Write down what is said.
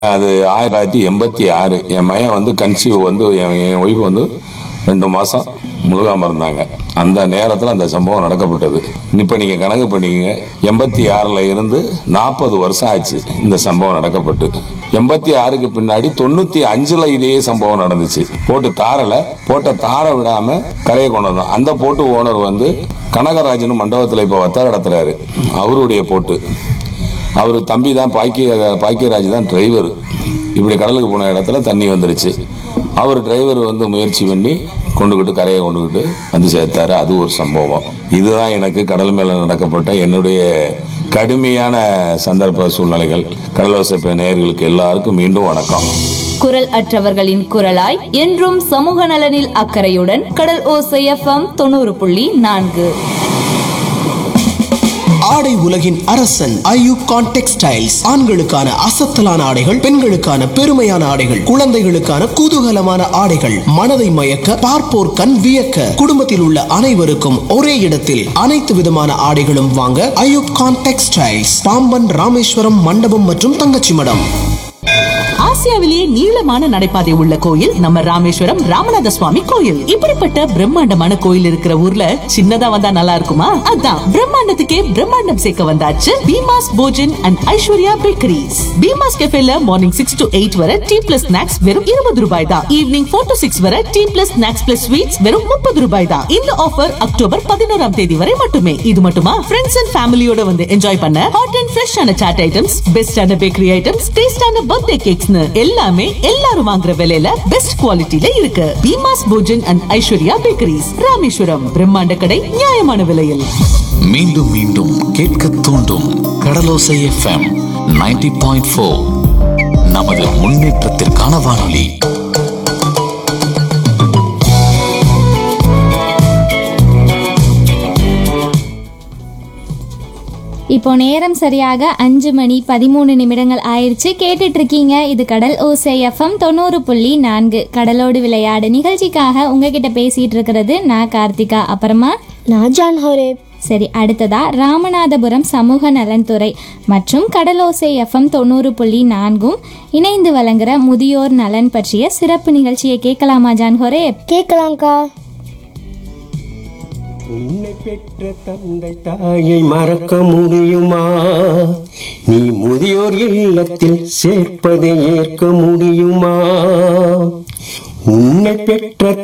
அது ஆயிரத்தி தொள்ளாயிரத்தி எண்பத்தி ஆறு என் மகன் வந்து கன்சீவ் வந்து என் என் ஒய்ஃப் வந்து ரெண்டு மாசம் முழுகாம இருந்தாங்க அந்த நேரத்தில் அந்த சம்பவம் நடக்கப்பட்டது இப்போ நீங்க கணக்கு பண்ணிக்கங்க எண்பத்தி ஆறுல இருந்து நாற்பது வருஷம் ஆச்சு இந்த சம்பவம் நடக்கப்பட்டு எண்பத்தி ஆறுக்கு பின்னாடி தொண்ணூத்தி அஞ்சுல இதே சம்பவம் நடந்துச்சு போட்டு தாரல போட்ட தார விடாம கரையை கொண்டு வந்தோம் அந்த போட்டு ஓனர் வந்து கனகராஜன் மண்டபத்தில் இப்போ வத்தார நடத்துறாரு அவருடைய போட்டு அவர் தம்பி தான் பாக்கிய பாக்கியராஜ் தான் டிரைவர் இப்படி கடலுக்கு போன இடத்துல தண்ணி வந்துருச்சு அவர் டிரைவர் வந்து முயற்சி பண்ணி கொண்டுகிட்டு கரையை கொண்டுகிட்டு வந்து சேர்த்தாரு அது ஒரு சம்பவம் இதுதான் எனக்கு கடல் மேல நடக்கப்பட்ட என்னுடைய கடுமையான சந்தர்ப்ப சூழ்நிலைகள் கடலோசை நேயர்களுக்கு எல்லாருக்கும் மீண்டும் வணக்கம் குரல் அற்றவர்களின் குரலாய் என்றும் சமூக நலனில் அக்கறையுடன் கடல் ஓசை எஃப்எம் தொண்ணூறு புள்ளி நான்கு ஆடை உலகின் அரசன் ஐயூப் கான் டெக்ஸ்டைல்ஸ் ஆண்களுக்கான அசத்தலான ஆடைகள் பெண்களுக்கான பெருமையான ஆடைகள் குழந்தைகளுக்கான குதூகலமான ஆடைகள் மனதை மயக்க பார்ப்போர் கண் வியக்க குடும்பத்தில் உள்ள அனைவருக்கும் ஒரே இடத்தில் அனைத்து விதமான ஆடைகளும் வாங்க ஐயூப் கான் டெக்ஸ்டைல்ஸ் பாம்பன் ராமேஸ்வரம் மண்டபம் மற்றும் தங்கச்சி மடம் ஆசியாவிலேயே நீளமான நடைபாதை உள்ள கோயில் நம்ம ராமேஸ்வரம் ராமநாத சுவாமி கோயில் இப்படிப்பட்ட பிரம்மாண்டமான கோயில் இருக்கிற ஊர்ல சின்னதா வந்தா நல்லா இருக்குமா அதான் பிரம்மாண்டத்துக்கே பிரம்மாண்டம் சேர்க்க வந்தாச்சு பீமாஸ் போஜன் அண்ட் ஐஸ்வர்யா பேக்கரிஸ் பீமாஸ் கெஃபேல மார்னிங் சிக்ஸ் to எயிட் வரை டீ பிளஸ் ஸ்நாக்ஸ் வெறும் இருபது ரூபாய் தான் ஈவினிங் ஃபோர் to சிக்ஸ் வரை tea plus snacks plus sweets வெறும் முப்பது ரூபாய் தான் இந்த ஆஃபர் அக்டோபர் பதினோராம் தேதி வரை மட்டுமே இது மட்டுமா ஃப்ரெண்ட்ஸ் அண்ட் ஃபேமிலியோட வந்து என்ஜாய் பண்ண ஹாட் அண்ட் ஃப்ரெஷ்ஷான சாட் ஐட்டம்ஸ் பெஸ்டான பேக்கரி ஐட்டம்ஸ் டேஸ்டான பர்த்டே கேக்ஸ்னு எல்லாமே எல்லாரும் வாங்குற விலையில பெஸ்ட் குவாலிட்டில இருக்கு பீமாஸ் போஜன் அண்ட் ஐஸ்வர்யா பேக்கரிஸ் ராமேஸ்வரம் பிரம்மாண்ட கடை நியாயமான விலையில் மீண்டும் மீண்டும் கேட்க தூண்டும் கடலோசை எஃப்எம் 90.4 பாயிண்ட் நமது முன்னேற்றத்திற்கான வானொலி இப்போ நேரம் சரியாக அஞ்சு மணி பதிமூணு நிமிடங்கள் ஆயிடுச்சு கேட்டுட்டு இருக்கீங்க இது கடல் ஓசை எஃப்எம் தொண்ணூறு புள்ளி நான்கு கடலோடு விளையாடு நிகழ்ச்சிக்காக உங்ககிட்ட பேசிட்டு இருக்கிறது நான் கார்த்திகா அப்புறமா நான் ஜான் ஹோரேப் சரி அடுத்ததா ராமநாதபுரம் சமூக நலன்துறை மற்றும் கடலோசை எஃப்எம் தொண்ணூறு புள்ளி நான்கும் இணைந்து வழங்குற முதியோர் நலன் பற்றிய சிறப்பு நிகழ்ச்சியை கேட்கலாமா ஜான் ஹோரேப் கேட்கலாம்க்கா உன்னை பெற்ற தந்தை தாயை மறக்க முடியுமா நீ முதியோர் இல்லத்தில் சேர்ப்பதை ஏற்க முடியுமா உன்னை பெற்ற